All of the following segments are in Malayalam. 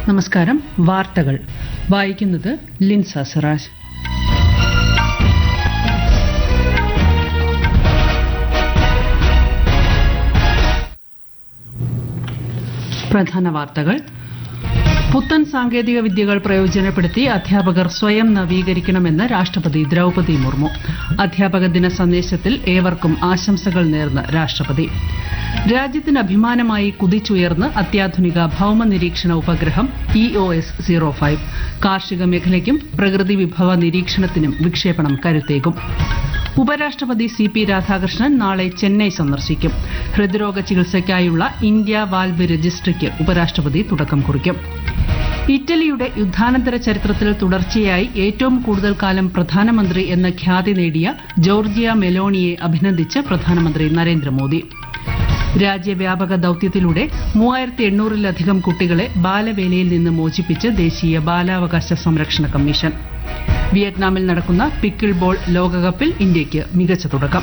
നമസ്കാരം വാർത്തകൾ വായിക്കുന്നത് ലിൻസ സിറാജ് പ്രധാന വാർത്തകൾ പുത്തൻ സാങ്കേതിക വിദ്യകൾ പ്രയോജനപ്പെടുത്തി അധ്യാപകർ സ്വയം നവീകരിക്കണമെന്ന് രാഷ്ട്രപതി ദ്രൌപതി മുർമു അധ്യാപക ദിന സന്ദേശത്തിൽ ഏവർക്കും ആശംസകൾ നേർന്ന് രാഷ്ട്രപതി രാജ്യത്തിന് അഭിമാനമായി കുതിച്ചുയർന്ന് അത്യാധുനിക ഭൌമ നിരീക്ഷണ ഉപഗ്രഹം E O S zero five കാർഷിക മേഖലയ്ക്കും പ്രകൃതി വിഭവ നിരീക്ഷണത്തിനും വിക്ഷേപണം കരുത്തേകും ഉപരാഷ്ട്രപതി സി പി രാധാകൃഷ്ണൻ നാളെ ചെന്നൈ സന്ദർശിക്കും ഹൃദ്രോഗ ചികിത്സയ്ക്കായുള്ള ഇന്ത്യ വാൽവ് രജിസ്ട്രിക്ക് ഉപരാഷ്ട്രപതി തുടക്കം കുറിക്കും ഇറ്റലിയുടെ യുദ്ധാനന്തര ചരിത്രത്തിൽ തുടർച്ചയായി ഏറ്റവും കൂടുതൽ കാലം പ്രധാനമന്ത്രി എന്ന ഖ്യാതി നേടിയ ജോർജിയ മെലോണിയെ അഭിനന്ദിച്ച് പ്രധാനമന്ത്രി നരേന്ദ്രമോദി രാജ്യവ്യാപക ദൌത്യത്തിലൂടെ മൂവായിരത്തി എണ്ണൂറിലധികം കുട്ടികളെ ബാലവേലയിൽ നിന്ന് മോചിപ്പിച്ച് ദേശീയ ബാലാവകാശ സംരക്ഷണ കമ്മീഷൻ വിയറ്റ്നാമിൽ നടക്കുന്ന പിക്കിൾ ബോൾ ലോകകപ്പിൽ ഇന്ത്യയ്ക്ക് മികച്ച തുടക്കം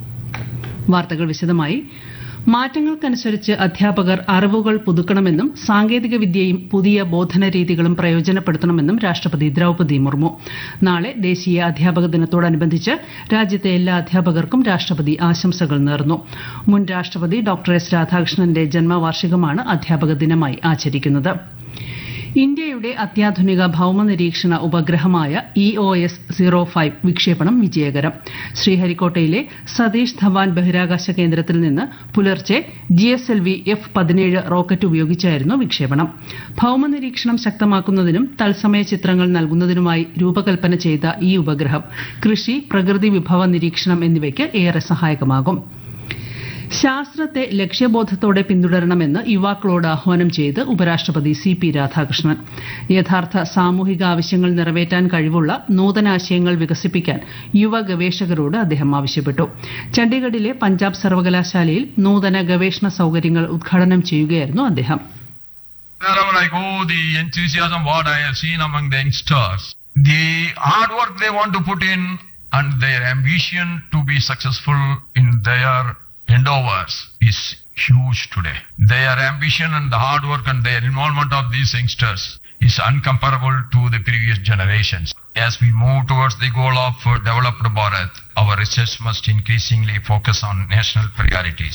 വാർത്തകൾ വിശദമായി മാറ്റങ്ങൾക്കനുസരിച്ച് അധ്യാപകർ അറിവുകൾ പുതുക്കണമെന്നും സാങ്കേതിക വിദ്യയും പുതിയ ബോധന രീതികളും പ്രയോജനപ്പെടുത്തണമെന്നും രാഷ്ട്രപതി ദ്രൌപതി മുർമു നാളെ ദേശീയ അധ്യാപക ദിനത്തോടനുബന്ധിച്ച് രാജ്യത്തെ എല്ലാ അധ്യാപകർക്കും രാഷ്ട്രപതി ആശംസകൾ നേർന്നു മുൻ രാഷ്ട്രപതി ഡോക്ടർ എസ് രാധാകൃഷ്ണന്റെ ജന്മവാർഷികമാണ് അധ്യാപക ദിനമായി ആചരിക്കുന്നത് ഇന്ത്യയുടെ അത്യാധുനിക ഭൌമ നിരീക്ഷണ ഉപഗ്രഹമായ E O S zero five വിക്ഷേപണം വിജയകരം ശ്രീഹരിക്കോട്ടയിലെ സതീഷ് ധവാൻ ബഹിരാകാശ കേന്ദ്രത്തിൽ നിന്ന് പുലർച്ചെ G S L V F പതിനേഴ് റോക്കറ്റ് ഉപയോഗിച്ചായിരുന്നു വിക്ഷേപണം ഭൌമ നിരീക്ഷണം ശക്തമാക്കുന്നതിനും തത്സമയ ചിത്രങ്ങൾ നൽകുന്നതിനുമായി രൂപകൽപ്പന ചെയ്ത ഈ ഉപഗ്രഹം കൃഷി പ്രകൃതി വിഭവ നിരീക്ഷണം എന്നിവയ്ക്ക് ഏറെ സഹായകമാകും ശാസ്ത്രത്തെ ലക്ഷ്യബോധത്തോടെ പിന്തുടരണമെന്ന് യുവാക്കളോട് ആഹ്വാനം ചെയ്ത് ഉപരാഷ്ട്രപതി സി പി രാധാകൃഷ്ണൻ യഥാർത്ഥ സാമൂഹിക ആവശ്യങ്ങൾ നിറവേറ്റാൻ കഴിവുള്ള നൂതനാശയങ്ങൾ വികസിപ്പിക്കാൻ യുവ ഗവേഷകരോട് അദ്ദേഹം ആവശ്യപ്പെട്ടു ചണ്ഡീഗഡിലെ പഞ്ചാബ് സർവകലാശാലയിൽ നൂതന ഗവേഷണ സൌകര്യങ്ങൾ ഉദ്ഘാടനം ചെയ്യുകയായിരുന്നു അദ്ദേഹം Wherever I go, the enthusiasm what I have seen among the youngsters, the hard work they want to put in and their ambition to be successful in their endeavors is huge today. Their ambition and the hard work and their involvement of these youngsters is uncomparable to the previous generations. As we move towards the goal of uh, developed Bharat, our research must increasingly focus on national priorities.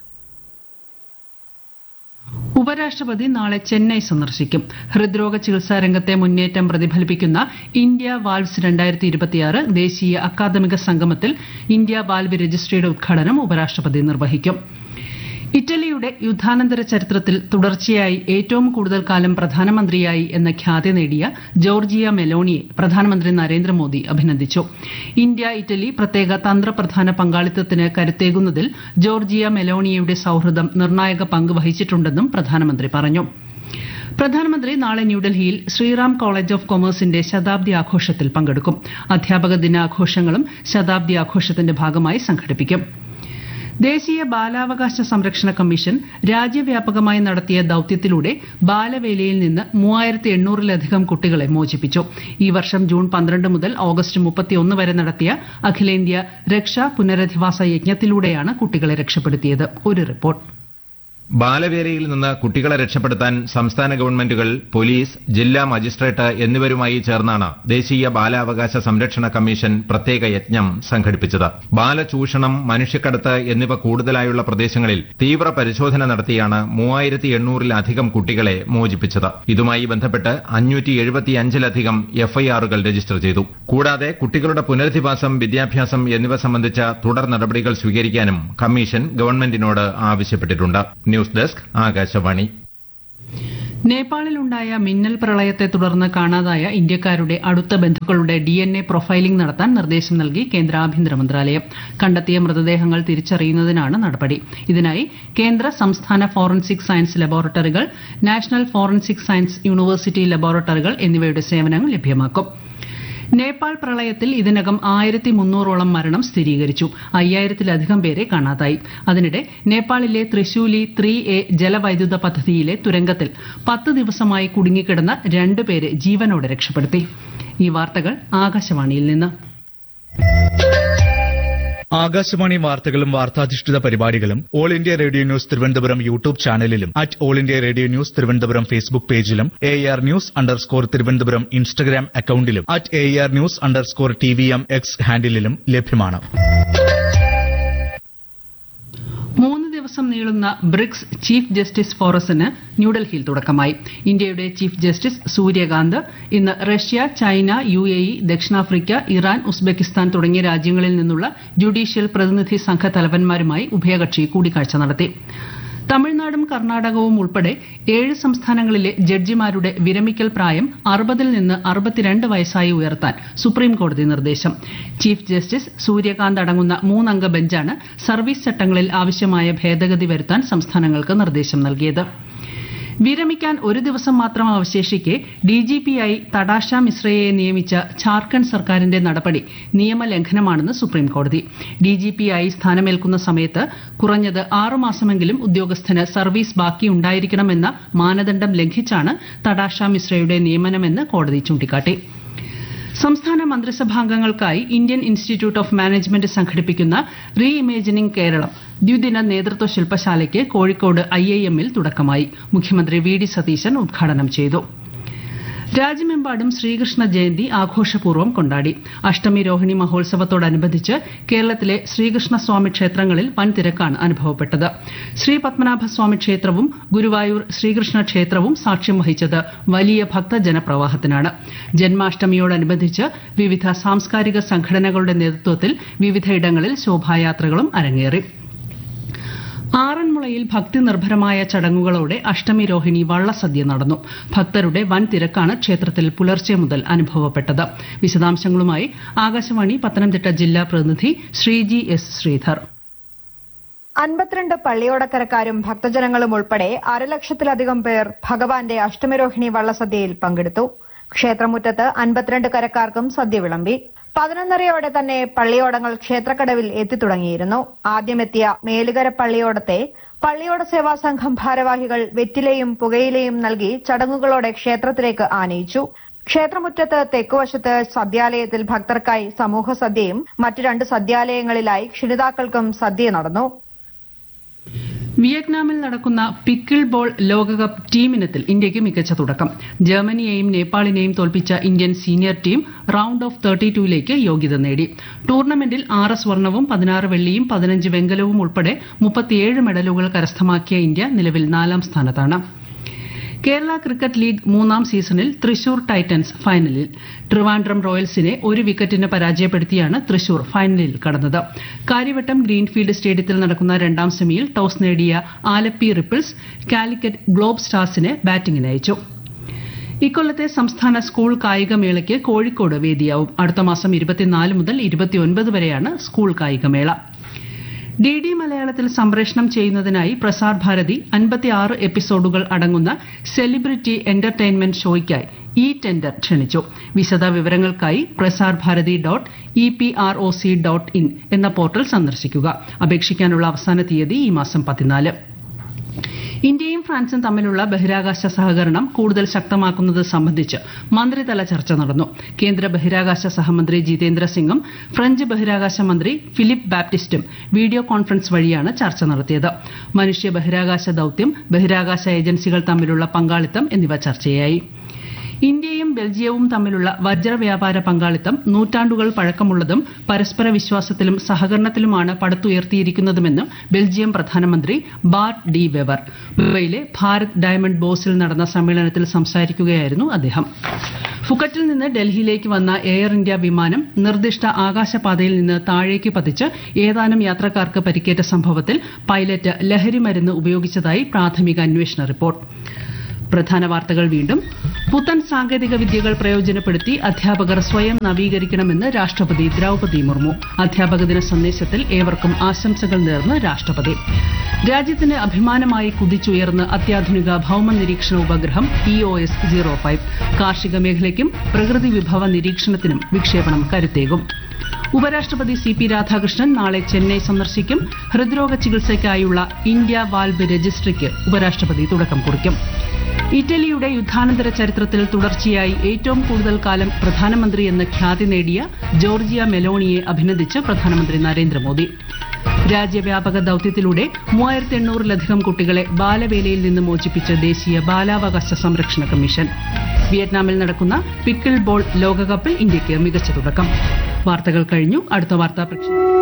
ഉപരാഷ്ട്രപതി നാളെ ചെന്നൈ സന്ദർശിക്കും ഹൃദ്രോഗ ചികിത്സാ രംഗത്തെ മുന്നേറ്റം പ്രതിഫലിപ്പിക്കുന്ന ഇന്ത്യ വാൽവ്സ് രണ്ടായിരത്തി ഇരുപത്തിയാറ് ദേശീയ അക്കാദമിക സംഗമത്തിൽ ഇന്ത്യ വാൽവ് രജിസ്ട്രിയുടെ ഉദ്ഘാടനം ഉപരാഷ്ട്രപതി നിർവഹിക്കും ഇറ്റലിയുടെ യുദ്ധാനന്തര ചരിത്രത്തിൽ തുടർച്ചയായി ഏറ്റവും കൂടുതൽ കാലം പ്രധാനമന്ത്രിയായി എന്ന ഖ്യാതി നേടിയ ജോർജിയ മെലോണിയെ പ്രധാനമന്ത്രി നരേന്ദ്രമോദി അഭിനന്ദിച്ചു ഇന്ത്യ ഇറ്റലി പ്രത്യേക തന്ത്രപ്രധാന പങ്കാളിത്തത്തിന് കരുത്തേകുന്നതിൽ ജോർജിയ മെലോണിയയുടെ സൌഹൃദം നിർണായക പങ്ക് വഹിച്ചിട്ടുണ്ടെന്നും പ്രധാനമന്ത്രി പറഞ്ഞു പ്രധാനമന്ത്രി നാളെ ന്യൂഡൽഹിയിൽ ശ്രീറാം കോളേജ് ഓഫ് കൊമേഴ്സിന്റെ ശതാബ്ദി ആഘോഷത്തിൽ പങ്കെടുക്കും അധ്യാപക ദിനാഘോഷങ്ങളും ശതാബ്ദി ആഘോഷത്തിന്റെ ഭാഗമായി സംഘടിപ്പിക്കും ദേശീയ ബാലാവകാശ സംരക്ഷണ കമ്മീഷൻ രാജ്യവ്യാപകമായി നടത്തിയ ദൌത്യത്തിലൂടെ ബാലവേലയിൽ നിന്ന് മൂവായിരത്തി എണ്ണൂറിലധികം കുട്ടികളെ മോചിപ്പിച്ചു ഈ വർഷം ജൂൺ പന്ത്രണ്ട് മുതൽ ഓഗസ്റ്റ് മുപ്പത്തിയൊന്ന് വരെ നടത്തിയ അഖിലേന്ത്യാ രക്ഷാ പുനരധിവാസ യജ്ഞത്തിലൂടെയാണ് കുട്ടികളെ രക്ഷപ്പെടുത്തിയത് ഒരു റിപ്പോർട്ട് ബാലവേലയിൽ നിന്ന് കുട്ടികളെ രക്ഷപ്പെടുത്താൻ സംസ്ഥാന ഗവൺമെന്റുകൾ പോലീസ് ജില്ലാ മജിസ്ട്രേറ്റ് എന്നിവരുമായി ചേർന്നാണ് ദേശീയ ബാലാവകാശ സംരക്ഷണ കമ്മീഷൻ പ്രത്യേക യജ്ഞം സംഘടിപ്പിച്ചത് ബാലചൂഷണം മനുഷ്യക്കടത്ത് എന്നിവ കൂടുതലായുള്ള പ്രദേശങ്ങളിൽ തീവ്ര പരിശോധന നടത്തിയാണ് മൂവായിരത്തി എണ്ണൂറിലധികം കുട്ടികളെ മോചിപ്പിച്ചത് ഇതുമായി ബന്ധപ്പെട്ട് അഞ്ഞൂറ്റി എഴുപത്തിയഞ്ചിലധികം എഫ്ഐആറുകൾ രജിസ്റ്റർ ചെയ്തു കൂടാതെ കുട്ടികളുടെ പുനരധിവാസം വിദ്യാഭ്യാസം എന്നിവ സംബന്ധിച്ച തുടർ നടപടികൾ സ്വീകരിക്കാനും കമ്മീഷൻ ഗവൺമെന്റിനോട് ആവശ്യപ്പെട്ടിട്ടുണ്ട് ന്യൂസ് ഡെസ്ക് ആകാശവാണി നേപ്പാളിലുണ്ടായ മിന്നൽ പ്രളയത്തെ തുടർന്ന് കാണാതായ ഇന്ത്യക്കാരുടെ അടുത്ത ബന്ധുക്കളുടെ ഡി എൻ എ പ്രൊഫൈലിംഗ് നടത്താൻ നിർദ്ദേശം നൽകി കേന്ദ്ര ആഭ്യന്തര മന്ത്രാലയം കണ്ടെത്തിയ മൃതദേഹങ്ങൾ തിരിച്ചറിയുന്നതിനാണ് നടപടി ഇതിനായി കേന്ദ്ര സംസ്ഥാന ഫോറൻസിക് സയൻസ് ലബോറട്ടറികൾ നാഷണൽ ഫോറൻസിക് സയൻസ് യൂണിവേഴ്സിറ്റി ലബോറട്ടറികൾ എന്നിവയുടെ സേവനങ്ങൾ ലഭ്യമാക്കും നേപ്പാൾ പ്രളയത്തിൽ ഇതിനകം ആയിരത്തി മുന്നൂറോളം മരണം സ്ഥിരീകരിച്ചു അയ്യായിരത്തിലധികം പേരെ കാണാതായി അതിനിടെ നേപ്പാളിലെ ത്രിശൂലി ത്രീ എ ജലവൈദ്യുത പദ്ധതിയിലെ തുരങ്കത്തിൽ പത്ത് ദിവസമായി കുടുങ്ങിക്കിടന്ന രണ്ടുപേരെ ജീവനോടെ രക്ഷപ്പെടുത്തി ഈ വാർത്തകൾ ആകാശവാണിയിൽ നിന്ന് ആകാശവാണി വാർത്തകളും വാർത്താധിഷ്ഠിത പരിപാടികളും all India radio news Thiruvananthapuram YouTube ചാനലിലും at all India radio news Thiruvananthapuram Facebook പേജിലും A R news underscore Thiruvananthapuram Instagram അക്കൌണ്ടിലും at A R news underscore T V M X ഹാൻഡിലും ലഭ്യമാണ് മൂന്ന് ദിവസം നീളുന്ന ബ്രിക്സ് ചീഫ് ജസ്റ്റിസ് ഫോറസിന് ന്യൂഡൽഹിയിൽ തുടക്കമായി ഇന്ത്യയുടെ ചീഫ് ജസ്റ്റിസ് സൂര്യകാന്ത് ഇന്ന് Russia China U A E ദക്ഷിണാഫ്രിക്ക ഇറാൻ ഉസ്ബെക്കിസ്ഥാൻ തുടങ്ങിയ രാജ്യങ്ങളിൽ നിന്നുള്ള ജുഡീഷ്യൽ പ്രതിനിധി സംഘ തലവന്മാരുമായി ഉഭയകക്ഷി കൂടിക്കാഴ്ച നടത്തി തമിഴ്നാടും കർണാടകവും ഉൾപ്പെടെ ഏഴ് സംസ്ഥാനങ്ങളിലെ ജഡ്ജിമാരുടെ വിരമിക്കൽ പ്രായം അറുപതിൽ നിന്ന് അറുപത്തിരണ്ട് വയസ്സായി ഉയർത്താൻ സുപ്രീംകോടതി നിർദ്ദേശം ചീഫ് ജസ്റ്റിസ് സൂര്യകാന്ത് അടങ്ങുന്ന മൂന്നംഗ ബെഞ്ചാണ് സർവീസ് ചട്ടങ്ങളിൽ ആവശ്യമായ ഭേദഗതി വരുത്താൻ സംസ്ഥാനങ്ങൾക്ക് നിർദ്ദേശം നൽകിയത് വിരമിക്കാൻ ഒരു ദിവസം മാത്രം അവശേഷിക്കെ ഡിജിപിയായി തടാഷ മിശ്രയെ നിയമിച്ച ഝാർഖണ്ഡ് സർക്കാരിന്റെ നടപടി നിയമലംഘനമാണെന്ന് സുപ്രീംകോടതി ഡിജിപിയായി സ്ഥാനമേൽക്കുന്ന സമയത്ത് കുറഞ്ഞത് ആറുമാസമെങ്കിലും ഉദ്യോഗസ്ഥന് സർവീസ് ബാക്കിയുണ്ടായിരിക്കണമെന്ന മാനദണ്ഡം ലംഘിച്ചാണ് തടാഷ മിശ്രയുടെ നിയമനമെന്ന് കോടതി ചൂണ്ടിക്കാട്ടി സംസ്ഥാന മന്ത്രിസഭാംഗങ്ങൾക്കായി ഇന്ത്യൻ ഇൻസ്റ്റിറ്റ്യൂട്ട് ഓഫ് മാനേജ്മെന്റ് സംഘടിപ്പിക്കുന്ന റീ ഇമേജിനിംഗ് കേരളം ദ്വിദിന നേതൃത്വ ശില്പശാലയ്ക്ക് കോഴിക്കോട് ഐ ഐ എമ്മിൽ തുടക്കമായി മുഖ്യമന്ത്രി വി ഡി സതീശൻ ഉദ്ഘാടനം ചെയ്തു രാജ്യമെമ്പാടും ശ്രീകൃഷ്ണ ജയന്തി ആഘോഷപൂർവ്വം കൊണ്ടാടി അഷ്ടമി രോഹിണി മഹോത്സവത്തോടനുബന്ധിച്ച് കേരളത്തിലെ ശ്രീകൃഷ്ണസ്വാമി ക്ഷേത്രങ്ങളിൽ വൻ തിരക്കാണ് അനുഭവപ്പെട്ടത് ശ്രീ പത്മനാഭസ്വാമി ക്ഷേത്രവും ഗുരുവായൂർ ശ്രീകൃഷ്ണ ക്ഷേത്രവും സാക്ഷ്യം വഹിച്ചത് വലിയ ഭക്തജനപ്രവാഹത്തിനാണ് ജന്മാഷ്ടമിയോടനുബന്ധിച്ച് വിവിധ സാംസ്കാരിക സംഘടനകളുടെ നേതൃത്വത്തിൽ വിവിധയിടങ്ങളിൽ ശോഭായാത്രകളും അരങ്ങേറി ആറന്മുളയിൽ ഭക്തി നിർഭരമായ ചടങ്ങുകളോടെ അഷ്ടമി രോഹിണി വള്ളസദ്യ നടന്നു ഭക്തരുടെ വൻ തിരക്കാണ് ക്ഷേത്രത്തിൽ പുലർച്ചെ മുതൽ അനുഭവപ്പെട്ടത് വിശദാംശങ്ങളുമായി ആകാശവാണി പത്തനംതിട്ട ജില്ലാ പ്രതിനിധി ശ്രീജി എസ് ശ്രീധർ അൻപത്തിരണ്ട് പള്ളിയോടക്കരക്കാരും ഭക്തജനങ്ങളും ഉൾപ്പെടെ അരലക്ഷത്തിലധികം പേർ ഭഗവാന്റെ അഷ്ടമിരോഹിണി വള്ളസദ്യയിൽ പങ്കെടുത്തു ക്ഷേത്രമുറ്റത്ത് അൻപത്തിരണ്ട് കരക്കാർക്കും സദ്യ വിളമ്പി പതിനൊന്നരയോടെ തന്നെ പള്ളിയോടങ്ങൾ ക്ഷേത്രക്കടവിൽ എത്തിത്തുടങ്ങിയിരുന്നു ആദ്യമെത്തിയ മേലുകര പള്ളിയോടത്തെ പള്ളിയോട സേവാ സംഘം ഭാരവാഹികൾ വെറ്റിലയും പുകയിലയും നൽകി ചടങ്ങുകളോടെ ക്ഷേത്രത്തിലേക്ക് ആനയിച്ചു ക്ഷേത്രമുറ്റത്ത് തെക്കുവശത്ത് സദ്യാലയത്തിൽ ഭക്തർക്കായി സമൂഹ സദ്യയും മറ്റു രണ്ട് സദ്യാലയങ്ങളിലായി ക്ഷണിതാക്കൾക്കും സദ്യ നടന്നു വിയറ്റ്നാമിൽ നടക്കുന്ന പിക്കിൾ ബോൾ ലോകകപ്പ് ടീമിനത്തിൽ ഇന്ത്യയ്ക്ക് മികച്ച തുടക്കം ജർമ്മനിയെയും നേപ്പാളിനെയും തോൽപ്പിച്ച Indian senior team round of thirty ടൂയിലേക്ക് യോഗ്യത നേടി ടൂർണമെന്റിൽ ആറ് സ്വർണവും പതിനാറ് വെള്ളിയും പതിനഞ്ച് വെങ്കലവും ഉൾപ്പെടെ മുപ്പത്തിയേഴ് മെഡലുകൾ കരസ്ഥമാക്കിയ ഇന്ത്യ നിലവിൽ നാലാം സ്ഥാനത്താണ് കേരള ക്രിക്കറ്റ് ലീഗ് മൂന്നാം സീസണിൽ തൃശൂർ ടൈറ്റൻസ് ഫൈനലിൽ ട്രിവാൻഡ്രം റോയൽസിനെ ഒരു വിക്കറ്റിന് പരാജയപ്പെടുത്തിയാണ് തൃശൂർ ഫൈനലിൽ കടന്നത് കാര്യവട്ടം ഗ്രീൻഫീൽഡ് സ്റ്റേഡിയത്തിൽ നടക്കുന്ന രണ്ടാം സെമിയിൽ ടോസ് നേടിയ ആലപ്പി റിപ്പിൾസ് കാലിക്കറ്റ് ഗ്ലോബ് സ്റ്റാർസിനെ ബാറ്റിംഗിനയച്ചു ഇക്കൊല്ലത്തെ സംസ്ഥാന സ്കൂൾ കായികമേളയ്ക്ക് കോഴിക്കോട് വേദിയാവും അടുത്ത മാസം ഇരുപത്തിനാല് മുതൽ ഇരുപത്തിയൊൻപത് വരെയാണ് സ്കൂൾ കായികമേള ഡി ഡി മലയാളത്തിൽ സംപ്രേഷണം ചെയ്യുന്നതിനായി പ്രസാർ ഭാരതി അൻപത്തിയാറ് എപ്പിസോഡുകൾ അടങ്ങുന്ന സെലിബ്രിറ്റി എന്റർടൈൻമെന്റ് ഷോയ്ക്കായി ഇ ടെൻഡർ ക്ഷണിച്ചു വിശദ വിവരങ്ങൾക്കായി Prasar Bharati dot E P R O C dot in എന്ന പോർട്ടൽ സന്ദർശിക്കുക അപേക്ഷിക്കാനുള്ള അവസാന തീയതി ഈ മാസം പതിനാല് ഇന്ത്യയും ഫ്രാൻസും തമ്മിലുള്ള ബഹിരാകാശ സഹകരണം കൂടുതൽ ശക്തമാക്കുന്നത് സംബന്ധിച്ച് മന്ത്രിതല ചർച്ച നടന്നു കേന്ദ്ര ബഹിരാകാശ സഹമന്ത്രി ജിതേന്ദ്ര സിംഗും ഫ്രഞ്ച് ബഹിരാകാശ മന്ത്രി ഫിലിപ്പ് ബാപ്റ്റിസ്റ്റും വീഡിയോ കോൺഫറൻസ് വഴിയാണ് ചർച്ച നടത്തിയത് മനുഷ്യ ബഹിരാകാശ ദൌത്യം ബഹിരാകാശ ഏജൻസികൾ തമ്മിലുള്ള പങ്കാളിത്തം എന്നിവ ചർച്ചയായി ഇന്ത്യയും ബെൽജിയവും തമ്മിലുള്ള വജ്രവ്യാപാര പങ്കാളിത്തം നൂറ്റാണ്ടുകൾ പഴക്കമുള്ളതും പരസ്പര വിശ്വാസത്തിലും സഹകരണത്തിലുമാണ് പടുത്തുയർത്തിയിരിക്കുന്നതുമെന്ന് ബെൽജിയം പ്രധാനമന്ത്രി ബാർട്ട് ഡി വെവർ മുംബൈയിലെ ഭാരത് ഡയമണ്ട് ബോസിൽ നടന്ന സമ്മേളനത്തിൽ സംസാരിക്കുകയായിരുന്നു അദ്ദേഹം ഫുക്കറ്റിൽ നിന്ന് ഡൽഹിയിലേക്ക് വന്ന എയർ ഇന്ത്യ വിമാനം നിർദ്ദിഷ്ട ആകാശപാതയിൽ നിന്ന് താഴേക്ക് പതിച്ച് ഏതാനും യാത്രക്കാർക്ക് പരിക്കേറ്റ സംഭവത്തിൽ പൈലറ്റ് ലഹരിമരുന്ന് ഉപയോഗിച്ചതായി പ്രാഥമിക അന്വേഷണ റിപ്പോർട്ട് പ്രധാന വാർത്തകൾ വീണ്ടും പുത്തൻ സാങ്കേതിക വിദ്യകൾ പ്രയോജനപ്പെടുത്തി അധ്യാപകർ സ്വയം നവീകരിക്കണമെന്ന് രാഷ്ട്രപതി ദ്രൌപതി മുർമു അധ്യാപക ദിന സന്ദേശത്തിൽ ഏവർക്കും ആശംസകൾ നേർന്ന് രാഷ്ട്രപതി രാജ്യത്തിന് അഭിമാനമായി കുതിച്ചുയർന്ന് അത്യാധുനിക ഭൌമ നിരീക്ഷണ ഉപഗ്രഹം E O S zero five കാർഷിക മേഖലയ്ക്കും പ്രകൃതി വിഭവ നിരീക്ഷണത്തിനും വിക്ഷേപണം കരുത്തേകും ഉപരാഷ്ട്രപതി സി പി രാധാകൃഷ്ണൻ നാളെ ചെന്നൈ സന്ദർശിക്കും ഹൃദ്രോഗ ചികിത്സയ്ക്കായുള്ള ഇന്ത്യ വാൽവ് രജിസ്ട്രിക്ക് ഉപരാഷ്ട്രപതി തുടക്കം കുറിക്കും ഇറ്റലിയുടെ യുദ്ധാനന്തര ചരിത്രത്തിൽ തുടർച്ചയായി ഏറ്റവും കൂടുതൽ കാലം പ്രധാനമന്ത്രി എന്ന ഖ്യാതി നേടിയ ജോർജിയ മെലോണിയെ അഭിനന്ദിച്ച് പ്രധാനമന്ത്രി നരേന്ദ്രമോദി രാജ്യവ്യാപക ദൌത്യത്തിലൂടെ മൂവായിരത്തി എണ്ണൂറിലധികം കുട്ടികളെ ബാലവേലയിൽ നിന്ന് മോചിപ്പിച്ച ദേശീയ ബാലാവകാശ സംരക്ഷണ കമ്മീഷൻ വിയറ്റ്നാമിൽ നടക്കുന്ന പിക്കിൾ ബോൾ ലോകകപ്പിൽ ഇന്ത്യയ്ക്ക് മികച്ച തുടക്കം വാർത്തകൾ കഴിഞ്ഞു അടുത്ത വാർത്താ പ്രക്ഷേപണം